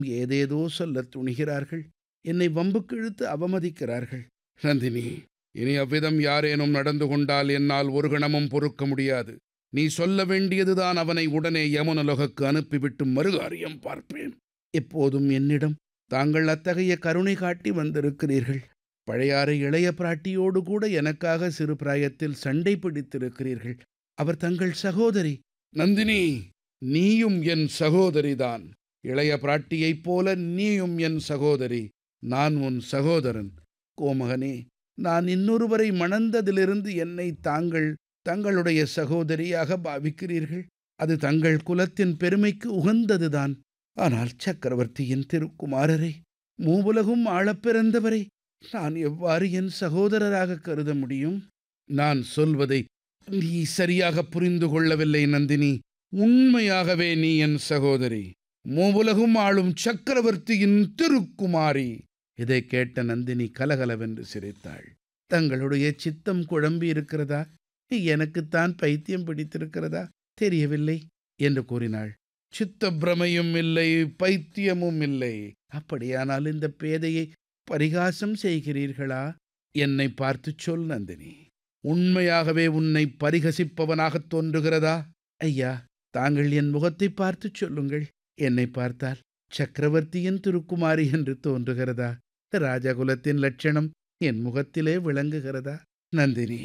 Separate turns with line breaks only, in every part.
ஏதேதோ சொல்லத் துணிகிறார்கள் என்னை வம்புக்கு இழுத்து அவமதிக்கிறார்கள் நந்தினி இனி அவ்விதம் யாரேனும் நடந்து கொண்டால் என்னால் ஒரு கணமும் பொறுக்க முடியாது நீ சொல்ல வேண்டியதுதான் அவனை உடனே யமுனலோகக்கு அனுப்பிவிட்டு மறுகாரியம் பார்ப்பேன் எப்போதும் என்னிடம் தாங்கள் அத்தகைய கருணை காட்டி வந்திருக்கிறீர்கள் பழையாறை இளைய பிராட்டியோடு கூட எனக்காக சிறு பிராயத்தில் சண்டை பிடித்திருக்கிறீர்கள் அவர் தங்கள் சகோதரி நந்தினி நீயும் என் சகோதரிதான் இளைய பிராட்டியைப் போல நீயும் என் சகோதரி நான் உன் சகோதரன் கோமகனே நான் இன்னொருவரை மணந்ததிலிருந்து என்னை தாங்கள் தங்களுடைய சகோதரியாக பாவிக்கிறீர்கள் அது தங்கள் குலத்தின் பெருமைக்கு உகந்ததுதான் ஆனால் சக்கரவர்த்தியின் திருக்குமாரரை மூவுலகும் ஆளப் பிறந்தவரை நான் எவ்வாறு என் சகோதரராக கருத முடியும் நான் சொல்வதை நீ சரியாக புரிந்து கொள்ளவில்லை நந்தினி உண்மையாகவே நீ என் சகோதரி மூவுலகும் ஆளும் சக்கரவர்த்தியின் திருக்குமாரி இதை கேட்ட நந்தினி கலகலவென்று சிரித்தாள் தங்களுடைய சித்தம் குழம்பி இருக்கிறதா எனக்குத்தான் பைத்தியம் பிடித்திருக்கிறதா தெரியவில்லை என்று கூறினாள் சித்த பிரமையும் இல்லை பைத்தியமும் இல்லை அப்படியானால் இந்த பேதையை பரிகாசம் செய்கிறீர்களா என்னை பார்த்துச் சொல் நந்தினி உண்மையாகவே உன்னை பரிகசிப்பவனாகத் தோன்றுகிறதா ஐயா தாங்கள் என் முகத்தை பார்த்துச் சொல்லுங்கள் என்னை பார்த்தால் சக்கரவர்த்தியின் திருக்குமாரி என்று தோன்றுகிறதா ராஜகுலத்தின் லட்சணம் என் முகத்திலே விளங்குகிறதா நந்தினி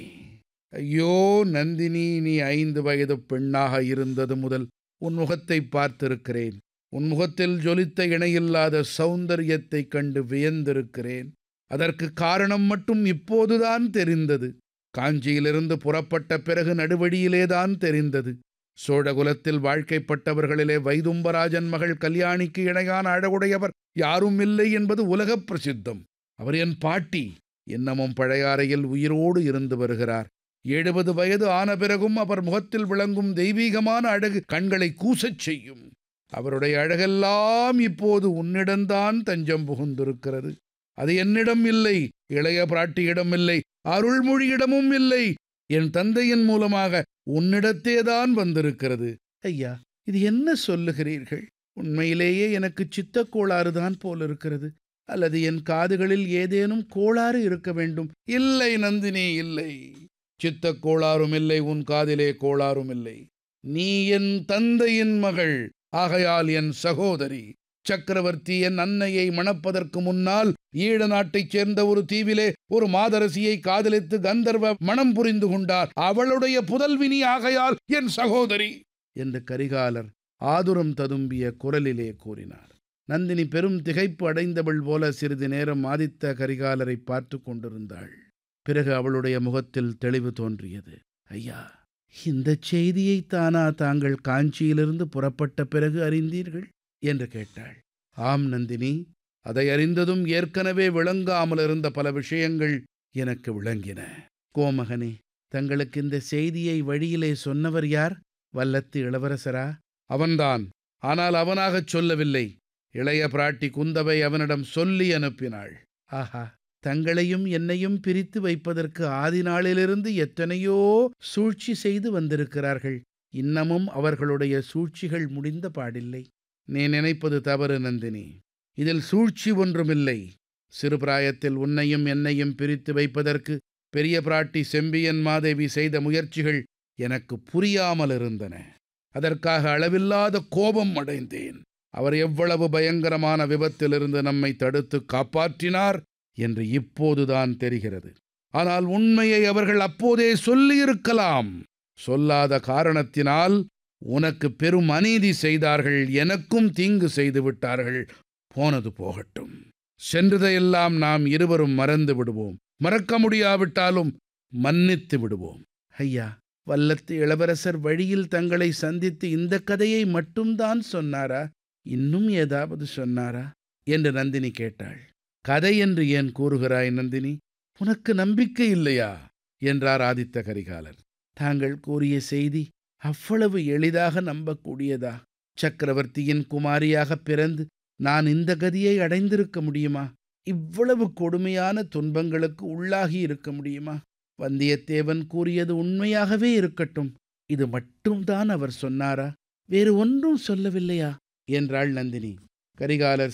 ஐயோ நந்தினி நீ ஐந்து வயது பெண்ணாக இருந்தது முதல் உன் முகத்தை பார்த்திருக்கிறேன் உன் முகத்தில் ஜொலித்த இணையில்லாத சௌந்தரியத்தைக் கண்டு வியந்திருக்கிறேன் அதற்கு காரணம் மட்டும் இப்போதுதான் தெரிந்தது காஞ்சியிலிருந்து புறப்பட்ட பிறகு நடுவழியிலேதான் தெரிந்தது சோழகுலத்தில் வாழ்க்கைப்பட்டவர்களிலே வைதும்பராஜன் மகள் கல்யாணிக்கு இணையான அழகுடையவர் யாரும் இல்லை என்பது உலகப் பிரசித்தம் அவர் என் பாட்டி இன்னமும் பழையாறையில் உயிரோடு இருந்து வருகிறார் எழுபது வயது ஆன பிறகும் அவர் முகத்தில் விளங்கும் தெய்வீகமான அழகு கண்களை கூசச் செய்யும் அவருடைய அழகெல்லாம் இப்போது உன்னிடம்தான் தஞ்சம் புகுந்திருக்கிறது அது என்னிடம் இல்லை இளைய பிராட்டியிடம் இல்லை அருள்மொழியிடமும் இல்லை என் தந்தையின் மூலமாக உன்னிடத்தேதான் வந்திருக்கிறது ஐயா இது என்ன சொல்லுகிறீர்கள் உண்மையிலேயே எனக்கு சித்தக் கோளாறுதான் போல இருக்கிறது அல்லது என் காதுகளில் ஏதேனும் கோளாறு இருக்க வேண்டும் இல்லை நந்தினி இல்லை சித்தக் கோளாறும் இல்லை உன் காதிலே கோளாறும் இல்லை நீ என் தந்தையின் மகள் ஆகையால் என் சகோதரி சக்கரவர்த்தி என் அன்னையை மணப்பதற்கு முன்னால் ஈழ நாட்டைச் சேர்ந்த ஒரு தீவிலே ஒரு மாதரசியை காதலித்து கந்தர்வ மணம் புரிந்து கொண்டார் அவளுடைய புதல்வினி ஆகையால் என் சகோதரி என்று கரிகாலர் ஆதுரம் ததும்பிய குரலிலே கூறினார் நந்தினி பெரும் திகைப்பு அடைந்தவள் போல சிறிது நேரம் ஆதித்த கரிகாலரை பார்த்து கொண்டிருந்தாள் பிறகு அவளுடைய முகத்தில் தெளிவு தோன்றியது ஐயா இந்த செய்தியை தானா தாங்கள் காஞ்சியிலிருந்து புறப்பட்ட பிறகு அறிந்தீர்கள் என்று கேட்டாள் ஆம் நந்தினி அதை அறிந்ததும் ஏற்கனவே விளங்காமல் இருந்த பல விஷயங்கள் எனக்கு விளங்கின கோமகனே தங்களுக்கு இந்த செய்தியை வழியிலே சொன்னவர் யார் வல்லத்து இளவரசரா அவன்தான் ஆனால் அவனாகச் சொல்லவில்லை இளைய பிராட்டி குந்தவை அவனிடம் சொல்லி அனுப்பினாள் ஆஹா தங்களையும் என்னையும் பிரித்து வைப்பதற்கு ஆதி நாளிலிருந்து எத்தனையோ சூழ்ச்சி செய்து வந்திருக்கிறார்கள் இன்னமும் அவர்களுடைய சூழ்ச்சிகள் முடிந்த பாடில்லை நீ நினைப்பது தவறு நந்தினி இதில் சூழ்ச்சி ஒன்றுமில்லை சிறு பிராயத்தில் உன்னையும் என்னையும் பிரித்து வைப்பதற்கு பெரிய பிராட்டி செம்பியன் மாதேவி செய்த முயற்சிகள் எனக்கு புரியாமல் இருந்தன அதற்காக அளவில்லாத கோபம் அடைந்தேன் அவர் எவ்வளவு பயங்கரமான விபத்திலிருந்து நம்மை தடுத்து காப்பாற்றினார் என்று இப்போதுதான் தெரிகிறது ஆனால் உண்மையை அவர்கள் அப்போதே சொல்லியிருக்கலாம் சொல்லாத காரணத்தினால் உனக்கு பெரும் அநீதி செய்தார்கள் எனக்கும் தீங்கு செய்து விட்டார்கள் போனது போகட்டும் சென்றதையெல்லாம் நாம் இருவரும் மறந்து விடுவோம் மறக்க முடியாவிட்டாலும் மன்னித்து விடுவோம் ஐயா வல்லத்து இளவரசர் வழியில் தங்களை சந்தித்து இந்த கதையை மட்டும்தான் சொன்னாரா இன்னும் ஏதாவது சொன்னாரா என்று நந்தினி கேட்டாள் கதை என்று ஏன் கூறுகிறாய் நந்தினி உனக்கு நம்பிக்கை இல்லையா என்றார் ஆதித்த கரிகாலர் தாங்கள் கூறிய செய்தி அவ்வளவு எளிதாக நம்பக்கூடியதா சக்கரவர்த்தியின் குமாரியாக பிறந்து நான் இந்த கதியை அடைந்திருக்க முடியுமா இவ்வளவு கொடுமையான துன்பங்களுக்கு உள்ளாகி இருக்க முடியுமா வந்தியத்தேவன் கூறியது உண்மையாகவே இருக்கட்டும் இது மட்டும்தான் அவர் சொன்னாரா வேறு ஒன்றும் சொல்லவில்லையா என்றாள் நந்தினி கரிகாலர்